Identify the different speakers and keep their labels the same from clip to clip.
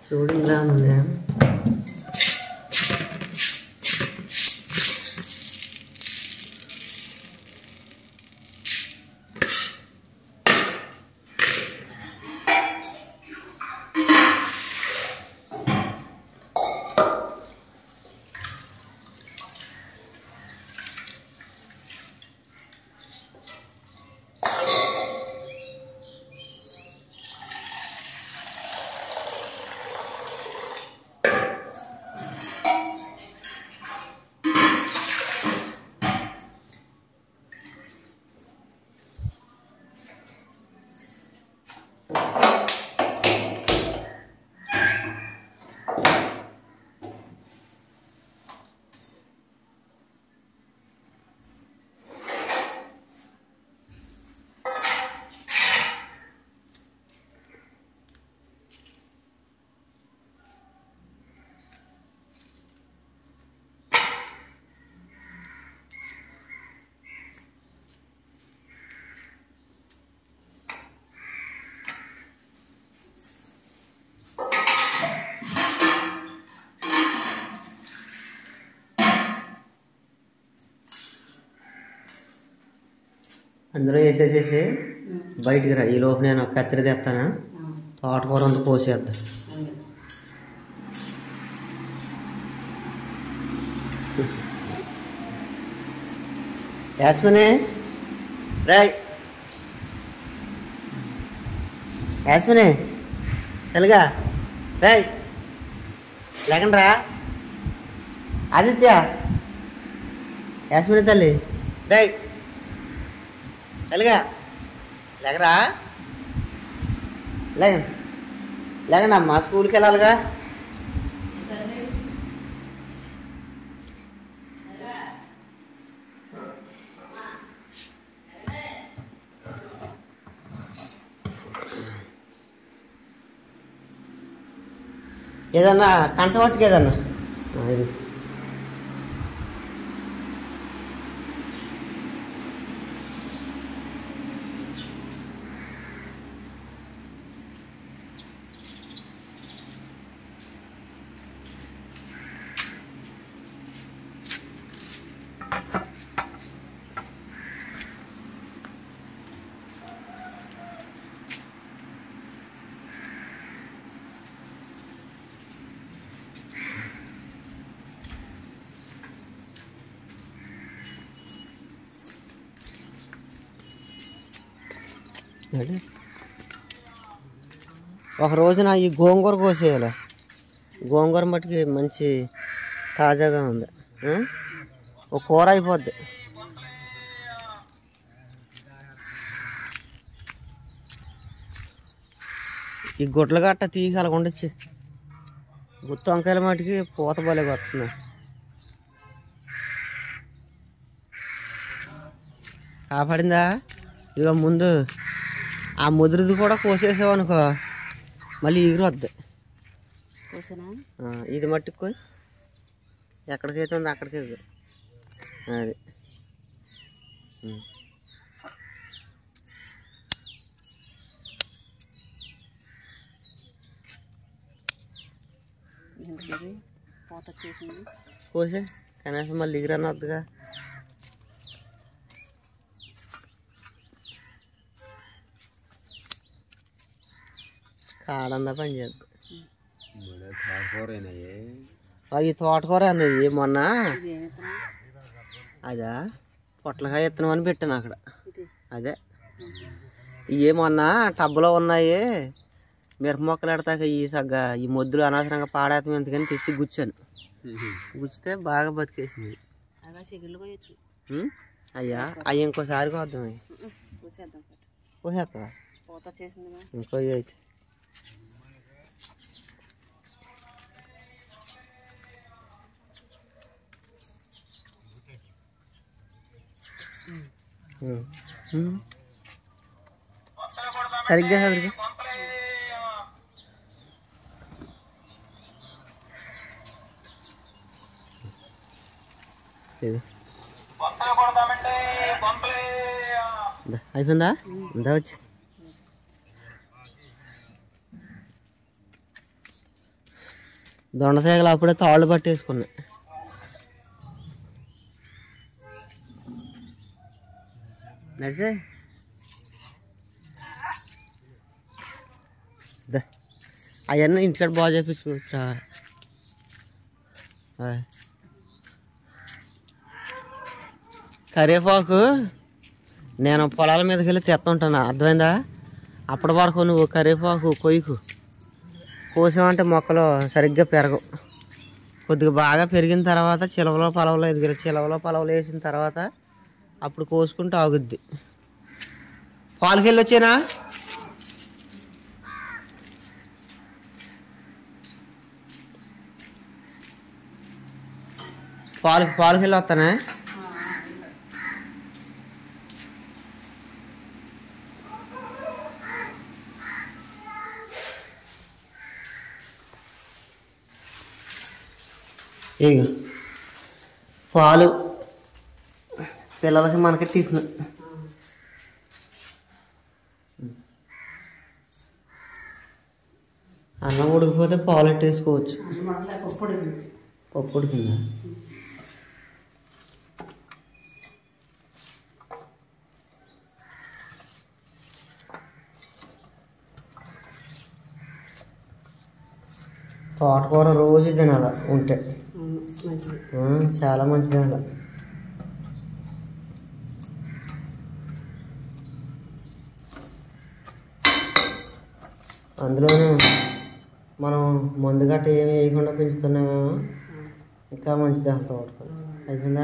Speaker 1: చూడు ఇలా ఉంది అందులో వేసేసేసి బయటికి రా ఈ లోపు నేను కత్తిరి తెస్తాను తోటకూర అంతా కోసేద్దాం యాస్మిని రాయ్ యాస్మిని తెలుగా రాయ్ లేకండి రా ఆదిత్య యాస్మిని తల్లి రాయ్ తెలుగా లేకరా లేకండి లేకండి అమ్మా స్కూల్కి వెళ్ళాలిగా ఏదన్నా కంచమట్టుకు ఏదన్నా ఆ, ఇది ఏంటి? ఒక రోజున ఈ గోంగూర కోసేయాలి గోంగూర మట్టుకి మంచి తాజాగా ఉంది ఆ? ఒక కూర అయిపోద్ది ఈ గుడ్ల గట్ట తీసి అలా ఉండొచ్చు గుత్తి వంకాయల మటుకి పూత భలే వస్తుంది కాపాడిందా ఇక ముందు ఆ ముదురుది కూడా కోసేసావు అనుకో మళ్ళీ ఎగురు వద్ది
Speaker 2: కోసేనా
Speaker 1: ఆ, ఇది మట్టుకు కోయ్. ఎక్కడికైతే ఉందో అక్కడికే ఎగురు. అది ఉం.
Speaker 2: ఎందుకు ఇది పోత వచ్చేసింది
Speaker 1: కోసే కనీసం మళ్ళీ ఎగురన్న వద్దుగా కాడందా పని చేద్దాం అవి తోటకూర అన్నది మొన్న
Speaker 2: ఇది ఏం విత్తనం?
Speaker 1: అదా పొట్లకాయ ఇత్తనం అని పెట్టాను అక్కడ
Speaker 2: ఇది
Speaker 1: అదే ఇవి మొన్న టబ్బులో ఉన్నాయి మిరప మొక్కలు ఎడతాక ఈ సగ్గా ఈ మొద్దులు అనవసరంగా పాడేస్తాం ఎందుకని తెచ్చి గుచ్చాను గుచ్చితే బాగా బతికేసింది
Speaker 2: అలా చిగుళ్ళు కోయచ్చు
Speaker 1: ఉం? అయ్యా అవి ఇంకోసారి కోద్దాం అవి
Speaker 2: కోసేద్దాం
Speaker 1: కోసేస్తావా
Speaker 2: పోత వచ్చేసిందిగా
Speaker 1: ఇంకో ఇవి అయితే ఉం. ఉం. సరిగ్గా చదువుకో ఇది దా, అయిపోయిందా ఇందా వచ్చి దొండసేగలు అప్పుడే తాళ్ళు పట్టేసుకున్నాయి నడిచే అవన్నీ ఇంటికాడ బాగా చేపించుకుంటా కరివేపాకు నేను పొలాల మీదకి వెళ్ళి తెస్తుంటాను అర్థమైందా అప్పటి వరకు నువ్వు కరివేపాకు కొయ్యకు కోసామంటే మొక్కలు సరిగ్గా పెరగవు కొద్దిగా బాగా పెరిగిన తర్వాత చిలవలో పొలవలో ఎదిగిన చిలవలో పొలవలో వేసిన తర్వాత అప్పుడు కోసుకుంటే ఆగుద్ది పాలకి వెళ్ళి వచ్చేనా పాలకి పాలకి వెళ్ళి వస్తానే ఇక పాలు పిల్లలకి మనకి టిఫిన్ అన్నం ఉడికిపోతే పాలు పెట్టేసుకోవచ్చు పప్పు ఉడికిందా తోటకూర రోజు తినాల ఉంటే
Speaker 2: మంచిది
Speaker 1: ఆ, చాలా మంచిది అలా అందులోనూ మనం మందు గట్ట ఏమి వేయకుండా పెంచుతున్నామేమో ఇంకా మంచిది అసలు తోటకూర అయిపోయిందా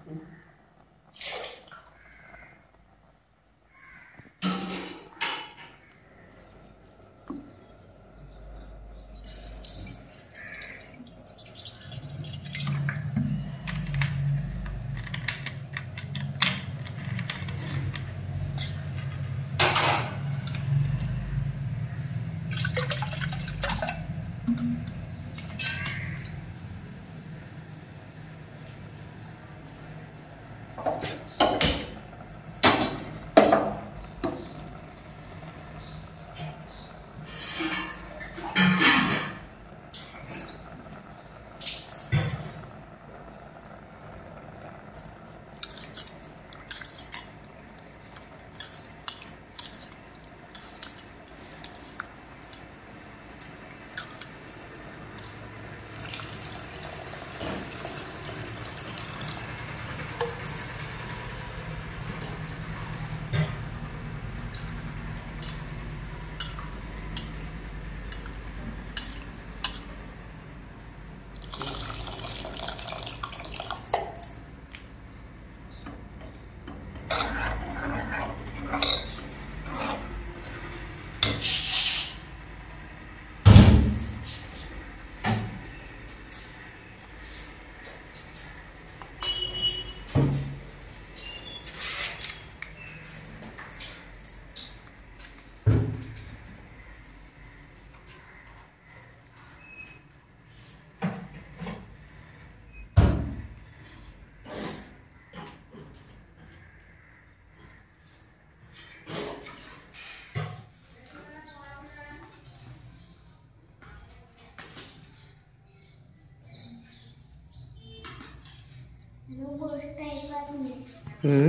Speaker 1: ఉమ్.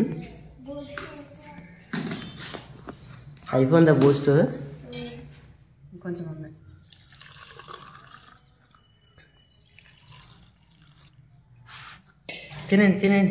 Speaker 1: అయిపోయిందా బూస్ట్
Speaker 2: కొంచెం ఉంది
Speaker 1: తినండి తినండి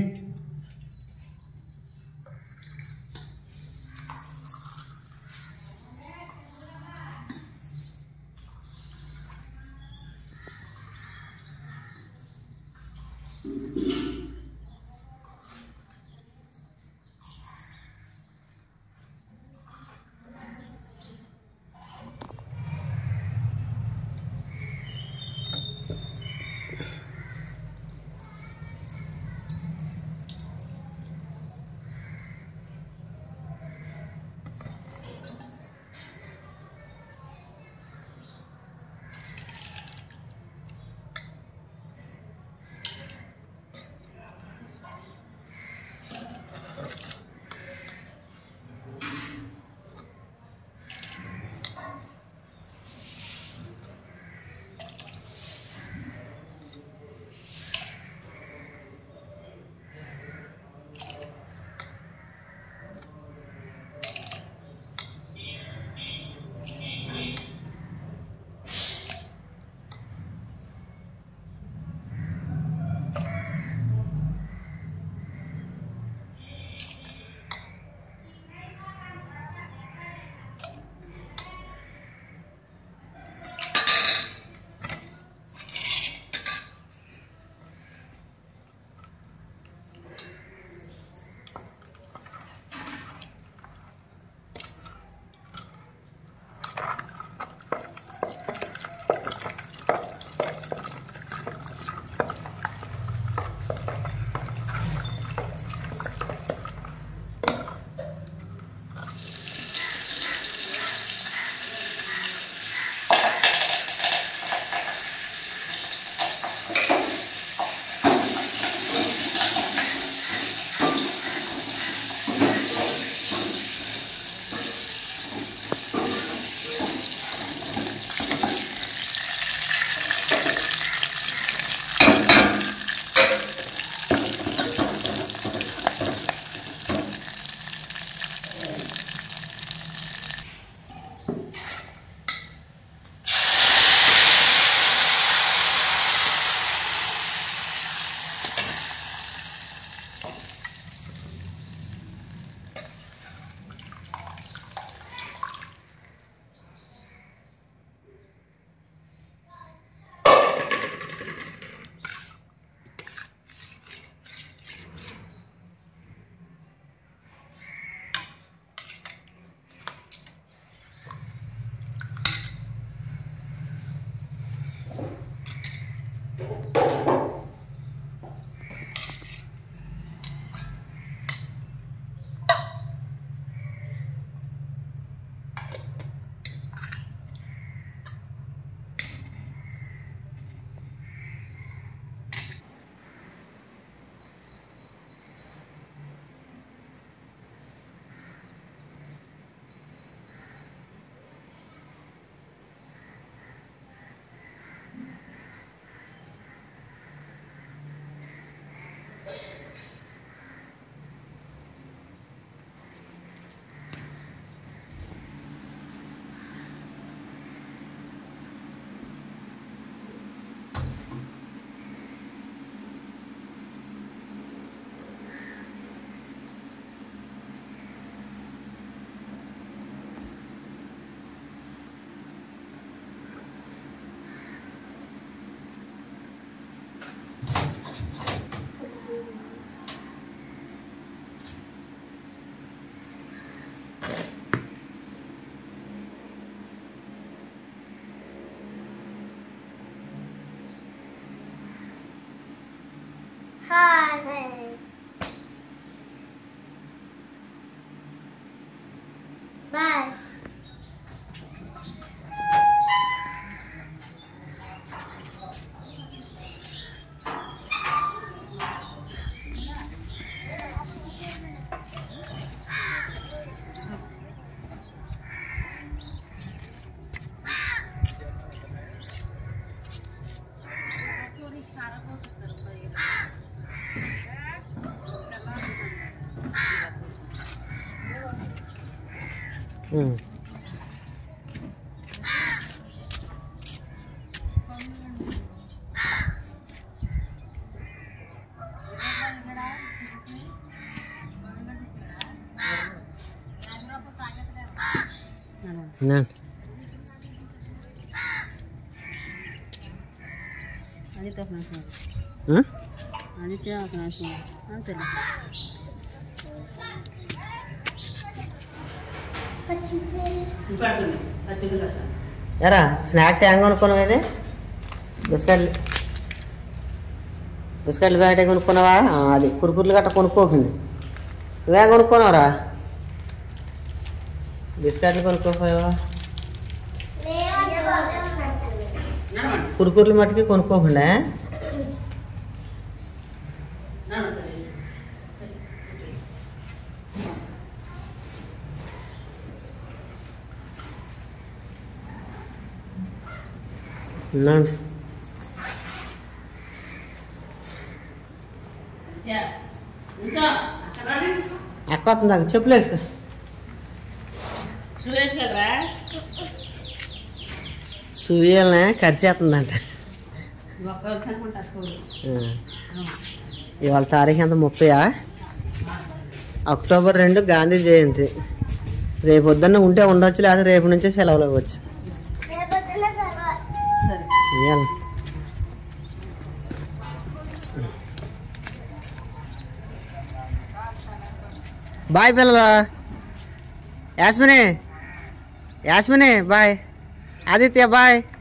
Speaker 1: ఉమ్. తినండి.
Speaker 2: ఆదిత్య ఒక నిమిషం
Speaker 1: ఉమ్?
Speaker 2: ఆదిత్య ఒక నిమిషం అంతే పడుతుంది పచ్చిగా కదా
Speaker 1: ఎరా స్నాక్స్ ఏం కొనుక్కున్నావు ఇది బిస్కెట్లు బిస్కెట్లు ప్యాకెట్ కొనుక్కున్నావా ఆ, అది కురుకుర్లు గట్ట కొనుక్కోకండి నువ్వేం కొనుక్కున్నావురా బిస్కెట్లు కొనుక్కోపోయావా కురుకుర్లు మట్టుకి కొనుక్కోకుండా ఉన్నాను అక్క వస్తుంది అక్క చెప్పులు వేసుకో
Speaker 2: సురేష్ కదరా
Speaker 1: సూర్యాలనే కరిచేస్తుందంట
Speaker 2: ఒక్క రోజు అనుకుంటా స్కూల్
Speaker 1: ఆ. ఇవాళ తారీఖు ఎంత ముప్పయా అక్టోబర్ రెండు గాంధీ జయంతి రేపు పొద్దున్న ఉంటే ఉండొచ్చు లేదా రేపు నుంచే సెలవులు ఇవ్వచ్చు
Speaker 2: సరే
Speaker 1: ఇవాళ బాయ్ పిల్లలు యాస్మిని యాస్మిని బాయ్ ఆదిత్య బాయ్